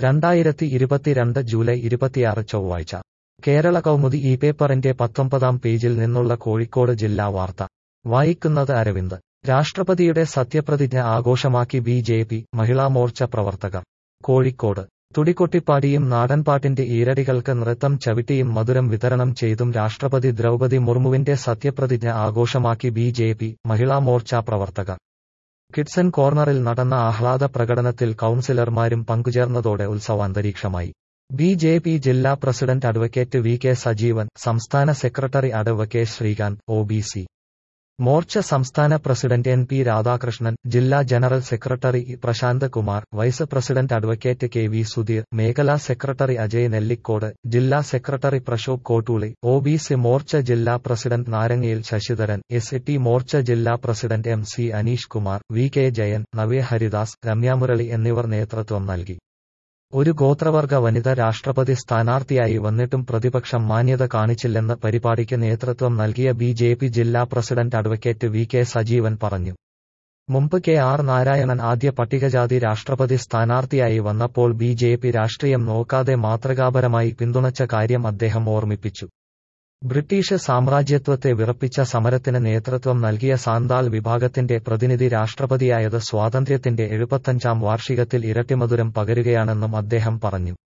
രണ്ടായിരത്തി ഇരുപത്തിരണ്ട് ജൂലൈ ഇരുപത്തിയാറ് ചൊവ്വാഴ്ച കേരള കൗമുദി ഈ പേപ്പറിന്റെ പത്തൊമ്പതാം പേജിൽ നിന്നുള്ള കോഴിക്കോട് ജില്ലാ വാർത്ത വായിക്കുന്നത് അരവിന്ദ് രാഷ്ട്രപതിയുടെ സത്യപ്രതിജ്ഞ ആഘോഷമാക്കി B J P Mahila Morcha പ്രവർത്തകർ കോഴിക്കോട് തുടികൊട്ടിപ്പാടിയും നാടൻപാട്ടിന്റെ ഈരടികൾക്ക് നൃത്തം ചവിട്ടിയും മധുരം വിതരണം ചെയ്തും രാഷ്ട്രപതി ദ്രൗപതി മുർമുവിന്റെ സത്യപ്രതിജ്ഞ ആഘോഷമാക്കി B J P Mahila Morcha പ്രവർത്തകർ കിഡ്സൺ കോർണറിൽ നടന്ന ആഹ്ലാദ പ്രകടനത്തിൽ കൌൺസിലർമാരും പങ്കുചേർന്നതോടെ ഉത്സവാന്തരീക്ഷമായി ബി ജെ പി ജില്ലാ president advocate V K Sajeevan സംസ്ഥാന secretary advocate Sreekanth O B C Morcha സംസ്ഥാന പ്രസിഡന്റ് എൻ പി രാധാകൃഷ്ണൻ ജില്ലാ general secretary Prasanth Kumar vice president advocate K V Sudheer മേഖലാ സെക്രട്ടറി അജയ് നെല്ലിക്കോട് ജില്ലാ secretary Prashobh Kottooli O B C Morcha ജില്ലാ പ്രസിഡന്റ് നാരങ്ങയിൽ ശശിധരൻ എസ് ടി മോർച്ച ജില്ലാ president M C Aneesh Kumar V K Jayan Navya Haridas Ramyamurali എന്നിവർ നേതൃത്വം നൽകി ഒരു ഗോത്രവർഗ വനിത രാഷ്ട്രപതി സ്ഥാനാർത്ഥിയായി വന്നിട്ടും പ്രതിപക്ഷം മാന്യത കാണിച്ചില്ലെന്ന് പരിപാടിക്ക് നേതൃത്വം നൽകിയ ബി ജെ പി ജില്ലാ president advocate V K Sajeevan പറഞ്ഞു മുമ്പ് കെ ആർ നാരായണൻ ആദ്യ പട്ടികജാതി രാഷ്ട്രപതി സ്ഥാനാർത്ഥിയായി വന്നപ്പോൾ ബി ജെ പി രാഷ്ട്രീയം നോക്കാതെ മാതൃകാപരമായി പിന്തുണച്ച കാര്യം അദ്ദേഹം ഓർമ്മിപ്പിച്ചു ബ്രിട്ടീഷ് സാമ്രാജ്യത്വത്തെ വിറപ്പിച്ച സമരത്തിന് നേതൃത്വം നൽകിയ സാന്താൾ വിഭാഗത്തിന്റെ പ്രതിനിധി രാഷ്ട്രപതിയായത് സ്വാതന്ത്ര്യത്തിന്റെ എഴുപത്തഞ്ചാം വാർഷികത്തിൽ ഇരട്ടിമധുരം പകരുകയാണെന്നും അദ്ദേഹം പറഞ്ഞു